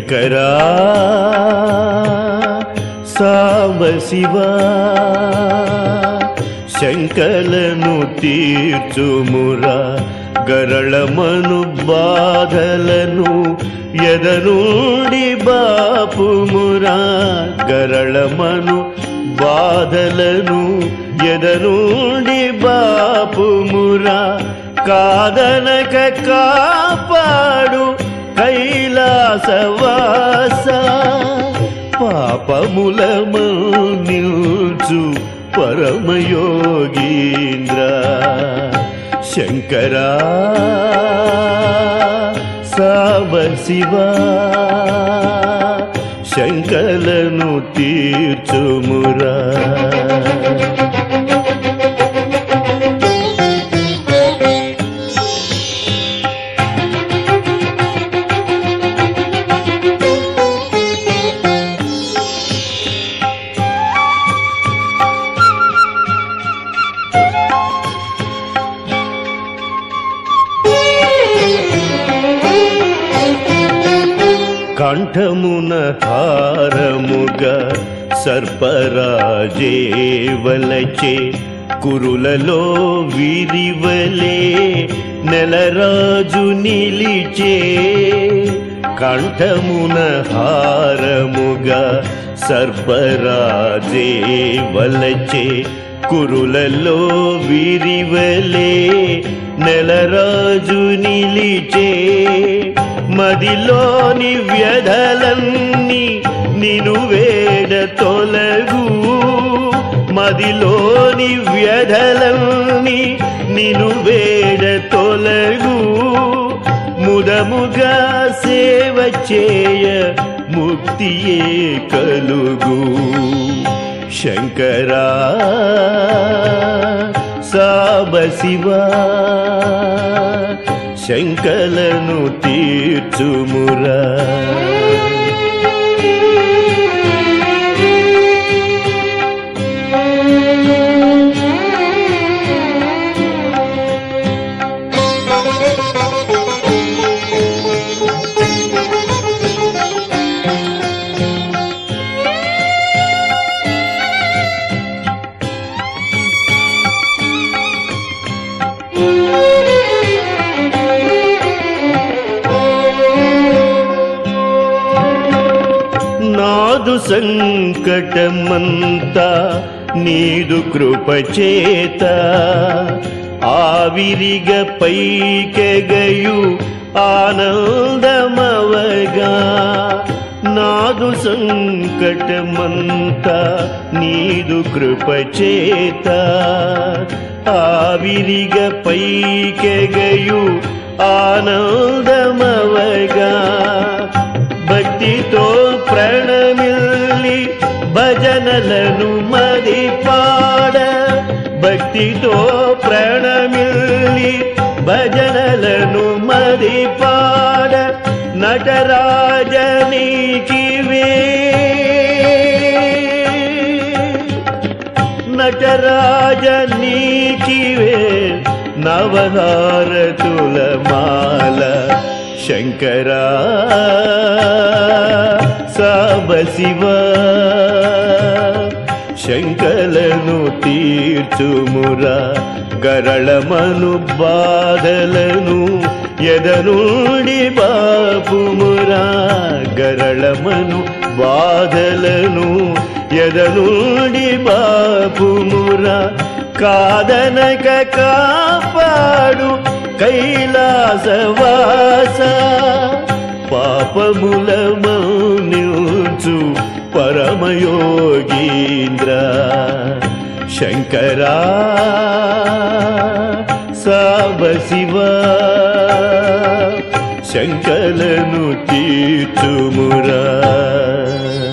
శంకరా సాంబశివా శంకలను తీర్చుమురా గరళమను బాధలను ఎదనుండి బాపుమురా గరళమను బాధలను ఎదనుండి బాపుమురా కాదనక కాపాడు కైలాసవాస పాపములము నిల్చు పరమయోగీంద్ర శంకరా సాంబశివా శంకలను తీర్చుమురా కంఠమున హారముగా సర్పరాజే వలచే కురులలో విరివలే నెలరాజు నిలిచే కంఠమున హారముగా సర్పరాజే వలచే కురులలో విరివలే నెలరాజు నిలిచే మదిలోని వ్యధలన్నీ నిను వేడ తొలగు మదిలోని వ్యధలన్నీ నిను వేడ తొలగు ముదముగా సేవ చేయ ముక్తియే కలుగు శంకరా సాంబశివా శంకలను తీర్చుమురా నాదు సంకటమంతా నీదు కృపచేత ఆవిరిగ పైకెగయు ఆనందమవగా నాదు సంకటమంతా నీదు కృపచేత ఆవిరిగ పైకెగయు ఆనందమవగా భక్తితో ప్రణమిల్లి భజనలను మది పాడ భక్తితో ప్రణమిల్లి భజనలను మది పాడ నటరాజనీకి వే నటరాజనీకి వే నవహారతుల మాల శంకరా సాంబశివా శంకలను తీర్చుమురా గరళమను బాధలను ఎదనుడి బాపుమురా గరళమను బాధలను ఎదనుడి బాపుమురా కాదనక కాపాడు కైలాసవాస పాపముల మౌనించు పరమయోగీంద్ర శంకరా సాంబశివా శంకలను తీర్చుమురా